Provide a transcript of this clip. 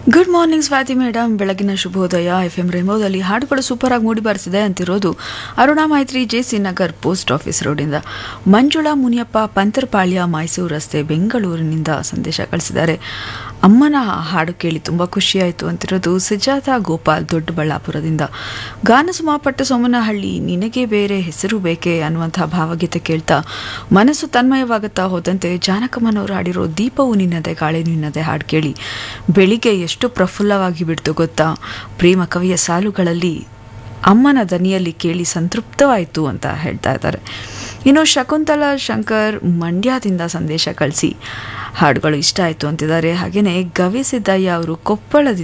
good morning Swati madam ಬೆಳಗಿನ ಶುಭೋದಯ F M ರೇಮೋದಲ್ಲಿ ಹಾಡುಗಳು ಸೂಪರ್ ಆಗಿ ಮೂಡಿ ಬರ್ತಿದೆ ಅಂತಿರೋದು Aruna Maitri J C Nagar post office ರೋಡಿಂದ ಮಂಜುಳಾ ಮುನಿಯಪ್ಪ ಪಂತರಪಾಳ್ಯ ಮೈಸೂರು ರಸ್ತೆ ಬೆಂಗಳೂರಿನಿಂದ ಸಂದೇಶ ಕಳಿಸಿದ್ದಾರೆ ಅಮ್ಮನ ಹಾಡು ಕೇಳಿ ತುಂಬ ಖುಷಿಯಾಯಿತು ಅಂತಿರೋದು ಸುಜಾತ ಗೋಪಾಲ್ ದೊಡ್ಡಬಳ್ಳಾಪುರದಿಂದ ಗಾನಸುಮ ಪಟ್ಟ ಸೋಮನಹಳ್ಳಿ ನಿನಗೆ ಬೇರೆ ಹೆಸರು ಬೇಕೆ ಅನ್ನುವಂಥ ಭಾವಗೀತೆ ಕೇಳ್ತಾ ಮನಸ್ಸು ತನ್ಮಯವಾಗುತ್ತಾ ಹೋದಂತೆ ಜಾನಕಮ್ಮನವರು ಹಾಡಿರೋ ದೀಪವು ನಿನ್ನದೆ ಗಾಳಿ ನಿನ್ನದೆ ಹಾಡು ಕೇಳಿ ಬೆಳಿಗ್ಗೆ ಎಷ್ಟು ಪ್ರಫುಲ್ಲವಾಗಿ ಬಿಡ್ತು ಗೊತ್ತಾ ಪ್ರೇಮ ಕವಿಯ ಸಾಲುಗಳಲ್ಲಿ ಅಮ್ಮನ ದನಿಯಲ್ಲಿ ಕೇಳಿ ಸಂತೃಪ್ತವಾಯಿತು ಅಂತ ಹೇಳ್ತಾ ಇದ್ದಾರೆ ಇನ್ನು ಶಕುಂತಲಾ ಶಂಕರ್ ಮಂಡ್ಯದಿಂದ ಸಂದೇಶ ಕಳಿಸಿ ಹಾಡುಗಳು ಇಷ್ಟ ಆಯಿತು ಅಂತಿದ್ದಾರೆ ಹಾಗೆಯೇ ಗವಿ ಸಿದ್ದಯ್ಯ ಅವರು ಕೊಪ್ಪಳದಿಂದ